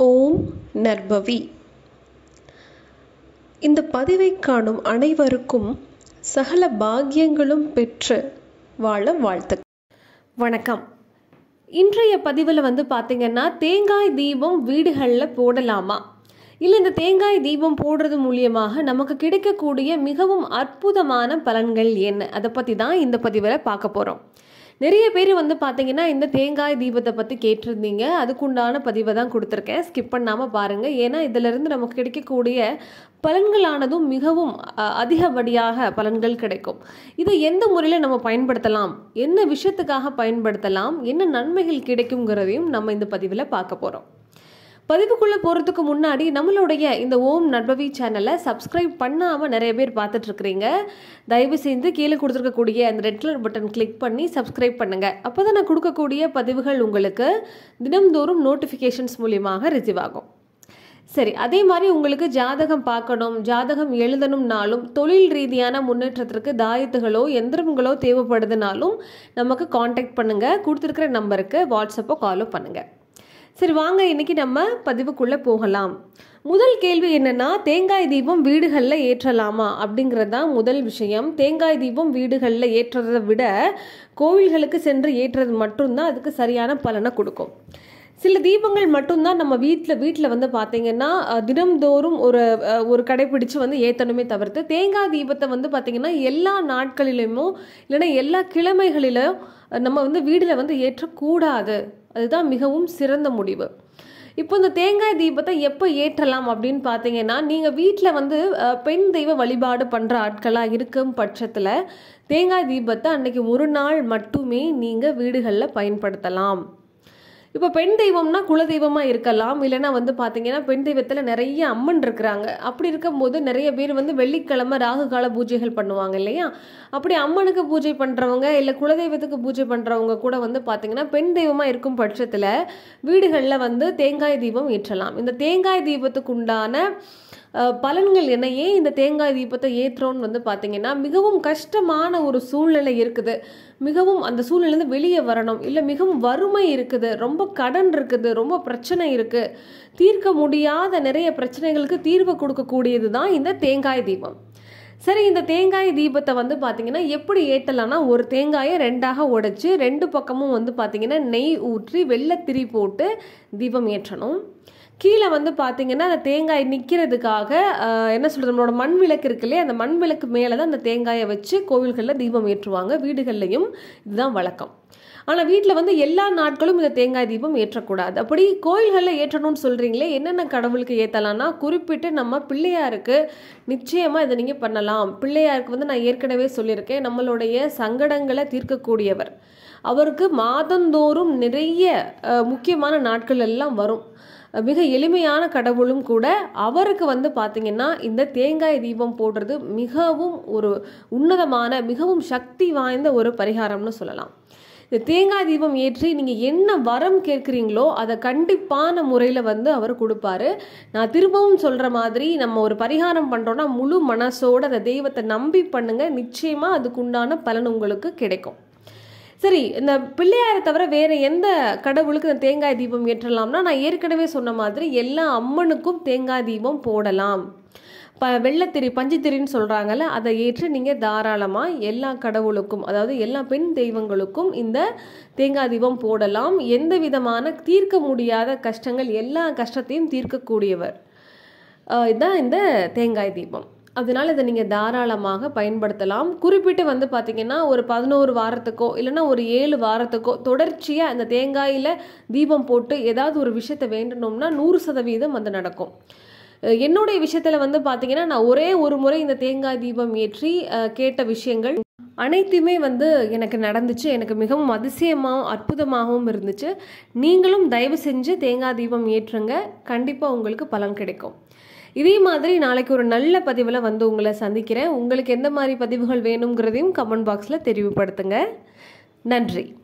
ஓம் நர்பவி இந்த பதிவை காணும் அனைவருக்கும் சகல பாக்கியங்களும் பெற்று வாழ வாழ்த்து வணக்கம் இன்றைய பதிவில் வந்து பார்த்தீங்கன்னா தேங்காய் தீபம் வீடுகளில் போடலாமா இல்லை இந்த தேங்காய் தீபம் போடுறது மூலியமாக நமக்கு கிடைக்கக்கூடிய மிகவும் அற்புதமான பலன்கள் என்ன அதை பற்றி தான் இந்த பதிவில் பார்க்க போகிறோம் நிறைய பேர் வந்து பார்த்தீங்கன்னா இந்த தேங்காய் தீபத்தை பற்றி கேட்டிருந்தீங்க அதுக்குண்டான பதிவை தான் கொடுத்துருக்கேன் ஸ்கிப் பண்ணாமல் பாருங்கள் ஏன்னா இதிலிருந்து நமக்கு கிடைக்கக்கூடிய பலன்களானதும் மிகவும் அஹ், அதிகப்படியாக பலன்கள் கிடைக்கும் இதை எந்த முறையில் நம்ம பயன்படுத்தலாம் என்ன விஷயத்துக்காக பயன்படுத்தலாம் என்ன நன்மைகள் கிடைக்குங்கிறதையும் நம்ம இந்த பதிவில் பார்க்க போகிறோம் பதிவுக்குள்ளே போகிறதுக்கு முன்னாடி நம்மளுடைய இந்த ஓம் நட்பவி சேனலை சப்ஸ்கிரைப் பண்ணாமல் நிறைய பேர் பார்த்துட்டு இருக்கிறீங்க தயவு செய்து கீழே கொடுத்துருக்கக்கூடிய அந்த ரெட் கலர் பட்டன் கிளிக் பண்ணி சப்ஸ்கிரைப் பண்ணுங்கள் அப்போ தான் நான் கொடுக்கக்கூடிய பதிவுகள் உங்களுக்கு தினம்தோறும் நோட்டிஃபிகேஷன்ஸ் மூலியமாக ரிசீவ் ஆகும் சரி அதே மாதிரி உங்களுக்கு ஜாதகம் பார்க்கணும் ஜாதகம் எழுதணும்னாலும் தொழில் ரீதியான முன்னேற்றத்திற்கு தாயத்துகளோ எந்திரங்களோ தேவைப்படுதுனாலும் நமக்கு காண்டாக்ட் பண்ணுங்கள் கொடுத்துருக்கிற நம்பருக்கு வாட்ஸ்அப்போ காலோ பண்ணுங்கள் சரி வாங்க இன்னைக்கு நம்ம பதிவுக்குள்ளே போகலாம் முதல் கேள்வி என்னன்னா தேங்காய் தீபம் வீடுகளில் ஏற்றலாமா அப்படிங்கிறது தான் முதல் விஷயம் தேங்காய் தீபம் வீடுகளில் ஏற்றுறதை விட கோவில்களுக்கு சென்று ஏற்றுறது மட்டும்தான் அதுக்கு சரியான பலனை கொடுக்கும் சில தீபங்கள் மட்டும்தான் நம்ம வீட்டில் வீட்டில் வந்து பார்த்தீங்கன்னா அஹ், தினம்தோறும் ஒரு அஹ், ஒரு கடைப்பிடிச்சு வந்து ஏற்றணுமே தவிர்த்து தேங்காய் தீபத்தை வந்து பார்த்தீங்கன்னா எல்லா நாட்களிலுமோ இல்லைன்னா எல்லா கிழமைகளிலும் நம்ம வந்து வீட்டில் வந்து ஏற்றக்கூடாது அதுதான் மிகவும் சிறந்த முடிவு இப்போ இந்த தேங்காய் தீபத்தை எப்போ ஏற்றலாம் அப்படின்னு பார்த்தீங்கன்னா நீங்கள் வீட்டில் வந்து அஹ், பெண் தெய்வ வழிபாடு பண்ணுற ஆட்களாக இருக்கும் பட்சத்தில் தேங்காய் தீபத்தை அன்னைக்கு ஒரு நாள் மட்டுமே நீங்கள் வீடுகளில் பயன்படுத்தலாம் இப்போ பெண் தெய்வம்னா குலதெய்வமாக இருக்கலாம் இல்லைன்னா வந்து பார்த்தீங்கன்னா பெண் தெய்வத்தில் நிறைய அம்மன் இருக்கிறாங்க அப்படி இருக்கும்போது நிறைய பேர் வந்து வெள்ளிக்கிழமை ராகு கால பூஜைகள் பண்ணுவாங்க இல்லையா அப்படி அம்மனுக்கு பூஜை பண்ணுறவங்க இல்லை குலதெய்வத்துக்கு பூஜை பண்ணுறவங்க கூட வந்து பார்த்தீங்கன்னா பெண் தெய்வமாக இருக்கும் பட்சத்தில் வீடுகளில் வந்து தேங்காய் தீபம் ஏற்றலாம் இந்த தேங்காய் தீபத்துக்கு உண்டான அஹ், பலன்கள் என்ன ஏன் இந்த தேங்காய் தீபத்தை ஏற்றுறோன்னு வந்து பார்த்தீங்கன்னா மிகவும் கஷ்டமான ஒரு சூழ்நிலை இருக்குது மிகவும் அந்த சூழ்நிலையிலேருந்து வெளியே வரணும் இல்லை மிகவும் வறுமை இருக்குது ரொம்ப கடன் இருக்குது ரொம்ப பிரச்சனை இருக்குது தீர்க்க முடியாத நிறைய பிரச்சனைகளுக்கு தீர்வு கொடுக்கக்கூடியது தான் இந்த தேங்காய் தீபம் சரி இந்த தேங்காய் தீபத்தை வந்து பார்த்தீங்கன்னா எப்படி ஏற்றலாம்னா ஒரு தேங்காயை ரெண்டாக உடைச்சு ரெண்டு பக்கமும் வந்து பார்த்தீங்கன்னா நெய் ஊற்றி வெள்ளத்திரி போட்டு தீபம் ஏற்றணும் கீழே வந்து பார்த்தீங்கன்னா அந்த தேங்காய் நிற்கிறதுக்காக என்ன சொல்கிறது நம்மளோட மண் விளக்கு இருக்கு இல்லையா அந்த மண் விளக்கு மேலே தான் அந்த தேங்காயை வச்சு கோவில்களில் தீபம் ஏற்றுவாங்க வீடுகள்லையும் இதுதான் வழக்கம் ஆனால் வீட்டில் வந்து எல்லா நாட்களும் இந்த தேங்காய் தீபம் ஏற்றக்கூடாது அப்படி கோயில்களில் ஏற்றணும்னு சொல்கிறீங்களே என்னென்ன கடவுளுக்கு ஏற்றலாம்னா குறிப்பிட்டு நம்ம பிள்ளையாருக்கு நிச்சயமாக இதை நீங்கள் பண்ணலாம் பிள்ளையாருக்கு வந்து நான் ஏற்கனவே சொல்லியிருக்கேன் நம்மளுடைய சங்கடங்களை தீர்க்கக்கூடியவர் அவருக்கு மாதந்தோறும் நிறைய அஹ், முக்கியமான நாட்கள் எல்லாம் வரும் மிக எளிமையான கடவுளும் கூட அவருக்கு வந்து பார்த்தீங்கன்னா இந்த தேங்காய் தீபம் போடுறது மிகவும் ஒரு உன்னதமான மிகவும் சக்தி வாய்ந்த ஒரு பரிகாரம்னு சொல்லலாம் இந்த தேங்காய் தீபம் ஏற்றி நீங்கள் என்ன வரம் கேட்குறீங்களோ அதை கண்டிப்பான முறையில் வந்து அவர் கொடுப்பாரு நான் திரும்பவும் சொல்கிற மாதிரி நம்ம ஒரு பரிகாரம் பண்ணுறோன்னா முழு மனசோட அந்த தெய்வத்தை நம்பி பண்ணுங்க நிச்சயமாக அதுக்குண்டான பலன் உங்களுக்கு கிடைக்கும் சரி இந்த பிள்ளையாரை தவிர வேற எந்த கடவுளுக்கு இந்த தேங்காய் தீபம் ஏற்றலாம்னா நான் ஏற்கனவே சொன்ன மாதிரி எல்லா அம்மனுக்கும் தேங்காய் தீபம் போடலாம் ப வெள்ளத்திரி பஞ்சுத்திரின்னு சொல்கிறாங்கல்ல அதை ஏற்று நீங்கள் தாராளமாக எல்லா கடவுளுக்கும் அதாவது எல்லா பெண் தெய்வங்களுக்கும் இந்த தேங்காய் தீபம் போடலாம் எந்த விதமான தீர்க்க முடியாத கஷ்டங்கள் எல்லா கஷ்டத்தையும் தீர்க்கக்கூடியவர் அஹ் இதுதான் இந்த தேங்காய் தீபம் அதனால இதை நீங்கள் தாராளமாக பயன்படுத்தலாம் குறிப்பிட்டு வந்து பார்த்தீங்கன்னா ஒரு பதினோரு வாரத்துக்கோ இல்லைன்னா ஒரு ஏழு வாரத்துக்கோ தொடர்ச்சியாக இந்த தேங்காயில் தீபம் போட்டு ஏதாவது ஒரு விஷயத்தை வேண்டணும்னா நூறு சதவீதம் அது நடக்கும் அஹ் என்னுடைய விஷயத்தில் வந்து பார்த்தீங்கன்னா நான் ஒரே ஒரு முறை இந்த தேங்காய் தீபம் ஏற்றி அஹ், கேட்ட விஷயங்கள் அனைத்துமே வந்து எனக்கு நடந்துச்சு எனக்கு மிகவும் அதிசயமாகவும் அற்புதமாகவும் இருந்துச்சு நீங்களும் தயவு செஞ்சு தேங்காய் தீபம் ஏற்றுங்க கண்டிப்பாக உங்களுக்கு பலன் கிடைக்கும் இதே மாதிரி நாளைக்கு ஒரு நல்ல பதிவில் வந்து உங்களை சந்திக்கிறேன் உங்களுக்கு எந்த மாதிரி பதிவுகள் வேணுங்கிறதையும் கமெண்ட் பாக்ஸில் தெரிவுபடுத்துங்க நன்றி